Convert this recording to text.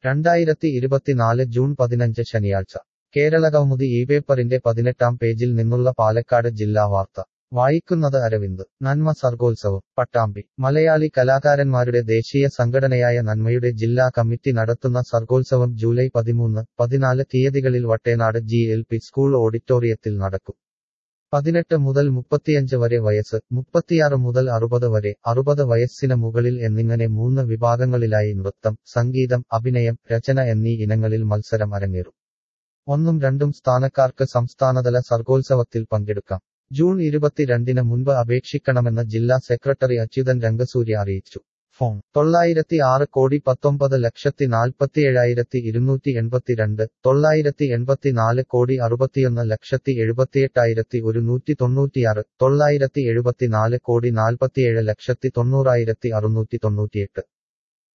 രണ്ടായിരത്തി ഇരുപത്തിനാല് ജൂൺ പതിനഞ്ച് ശനിയാഴ്ച കേരളകൗമുദി ഈ പേപ്പറിന്റെ പതിനെട്ടാം പേജിൽ നിന്നുള്ള പാലക്കാട് ജില്ലാ വാർത്ത വായിക്കുന്നത് അരവിന്ദ് നന്മ സർഗോത്സവം പട്ടാമ്പി മലയാളി കലാകാരന്മാരുടെ ദേശീയ സംഘടനയായ നന്മയുടെ ജില്ലാ കമ്മിറ്റി നടത്തുന്ന സർഗോത്സവം ജൂലൈ പതിമൂന്ന് പതിനാല് തീയതികളിൽ Vattenad G L P school ഓഡിറ്റോറിയത്തിൽ നടക്കും പതിനെട്ട് മുതൽ മുപ്പത്തിയഞ്ച് വരെ വയസ്സ് മുപ്പത്തിയാറ് മുതൽ അറുപത് വരെ അറുപത് വയസ്സിന് മുകളിൽ എന്നിങ്ങനെ മൂന്ന് വിഭാഗങ്ങളിലായി നൃത്തം സംഗീതം അഭിനയം രചന എന്നീ ഇനങ്ങളിൽ മത്സരം അരങ്ങേറും ഒന്നും രണ്ടും സ്ഥാനക്കാർക്ക് സംസ്ഥാനതല സർഗോത്സവത്തിൽ പങ്കെടുക്കാം ജൂൺ ഇരുപത്തിരണ്ടിന് മുൻപ് അപേക്ഷിക്കണമെന്ന് ജില്ലാ സെക്രട്ടറി അച്യുതൻ രംഗസൂര്യ അറിയിച്ചു ഫോൺ തൊള്ളായിരത്തി ആറ് കോടി പത്തൊമ്പത് ലക്ഷത്തി നാൽപ്പത്തിയേഴായിരത്തി ഇരുന്നൂറ്റി എൺപത്തിരണ്ട് തൊള്ളായിരത്തി എൺപത്തിനാല് കോടി അറുപത്തിയൊന്ന് ലക്ഷത്തി എഴുപത്തിയെട്ടായിരത്തി ഒരുന്നൂറ്റി തൊണ്ണൂറ്റിയാറ് തൊള്ളായിരത്തി എഴുപത്തിനാല് കോടി നാൽപ്പത്തിയേഴ് ലക്ഷത്തി തൊണ്ണൂറായിരത്തി അറുന്നൂറ്റി തൊണ്ണൂറ്റിയെട്ട്